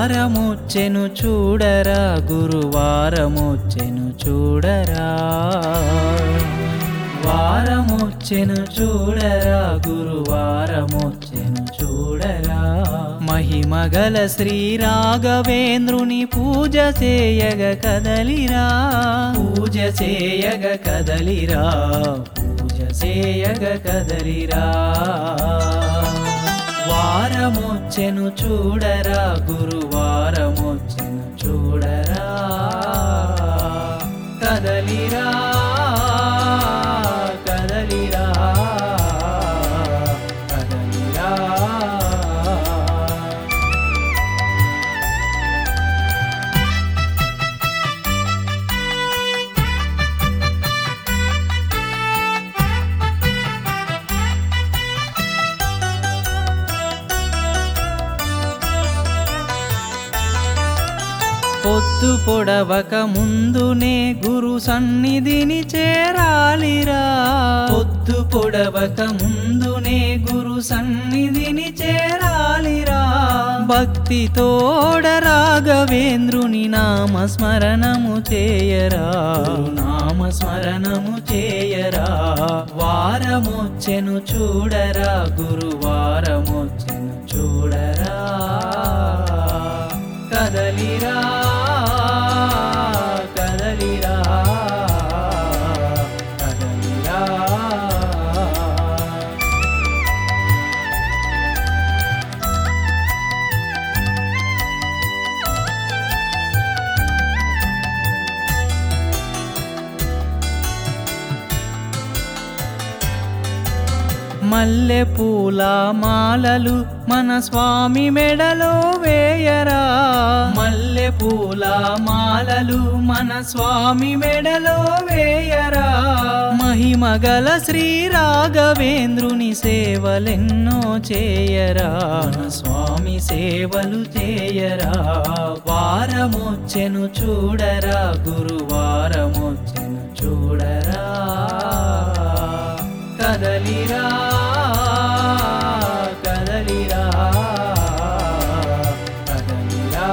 వారమొచ్చెను చూడరా గురువారమొచ్చెను చూడరా వారమొచ్చెను చూడరా గురువారమొచ్చెను చూడరా మహిమగల శ్రీ రాఘవేంద్రుని పూజ చేయగ కదలిరా పూజ చేయగ కదలిరా పూజ చేయగ కదలిరా వారమొచ్చెను చూడరా గురువారమొచ్చెను చూడరా కదలిరా కదలిరా కదలిరా పొద్దు పొడవక ముందునే గురు సన్నిధిని చేరాలిరా పొద్దు పొడవక ముందునే గురు సన్నిధిని చేరాలిరా భక్తి తోడ రాఘవేంద్రుని నామస్మరణము చేయరా నామస్మరణము చేయరా వారమొచ్చెను చూడరా గురువారమొచ్చెను చూడరా కదలిరా కదలిరా కదలిరా మల్లె పూల మాలలు మన స్వామి మెడలో వేయరా మల్లె పూల మాలలు మన స్వామి మెడలో వేయరా మహిమగల శ్రీ రాఘవేంద్రుని సేవలెన్నో చేయరా మన స్వామి సేవలు చేయరా వారమొచ్చెను చూడరా గురువారమొచ్చెను చూడరా కదలిరా కదలిరా కదలిరా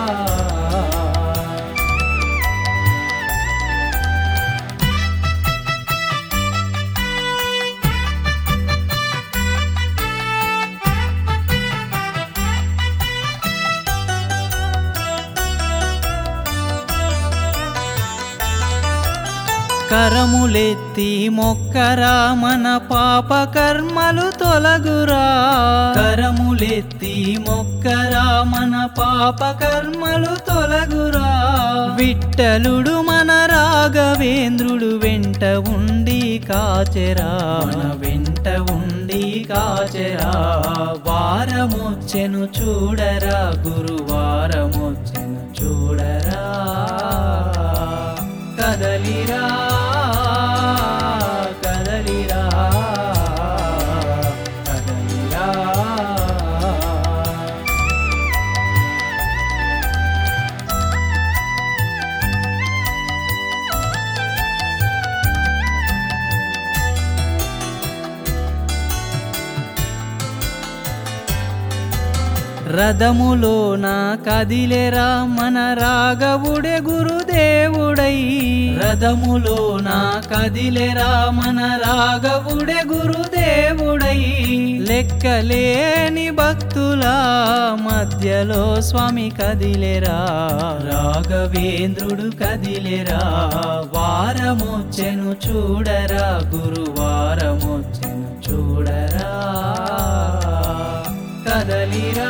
కరములెత్తి మొక్కరా మన పాప కర్మలు తొలగురా కరములెత్తి మొక్కరా మన పాప కర్మలు తొలగురా విట్టలుడు మన రాఘవేంద్రుడు వెంట ఉండి కాచెరా మన వెంట ఉండి కాచెరా వారమొచ్చెను చూడరా గురువారమొచ్చెను చూడరా కదలిరా కదలిరా కదలిరా రథములోన కదిలెరా మన రాఘవుడే గురుదేవుడై రథములోన కదిలెరా మన రాఘవుడే గురుదేవుడై లెక్కలేని భక్తుల మధ్యలో స్వామి కదిలెరా రాఘవేంద్రుడు కదిలెరా వారమొచ్చెను చూడరా గురువారమొచ్చెను చూడరా కదలిరా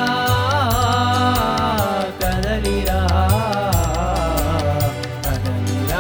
కదలిరా కదలిరా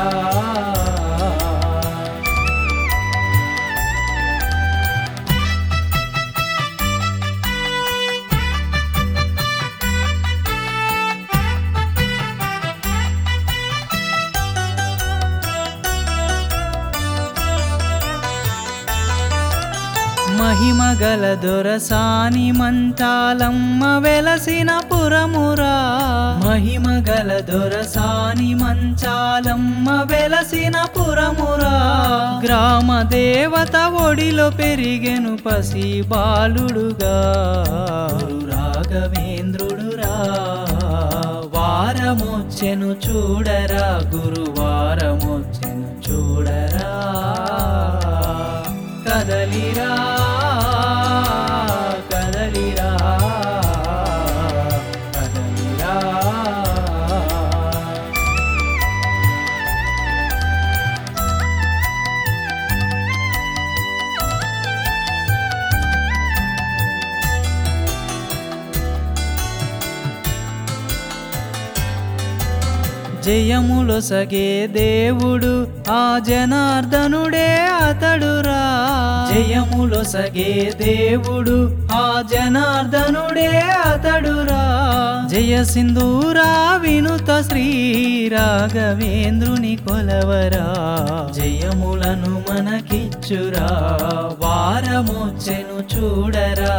మహిమగల దొరసాని మంచాలమ్మ వెలసిన పురమురా మహిమగల దొరసాని మంచాలమ్మ వెలసిన పురమురా గ్రామ దేవత ఒడిలో పెరిగెను పసి బాలుడుగా గురు రాఘవేంద్రుడురా వారమొచ్చెను చూడరా గురువారమొచ్చెను చూడరా కదలిరా కదలిరా కదలిరా జయములొసగే దేవుడు ఆ జనార్దనుడే అతడురా జయములొసగే దేవుడు ఆ జనార్దనుడే అతడురా జయ సింధూరా వినుత శ్రీ రాఘవేంద్రుని కొలవరా జయములను మనకిచ్చురా వారమొచ్చెను చూడరా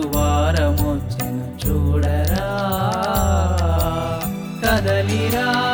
గురువారమొచ్చెను చూడరా కదలిరా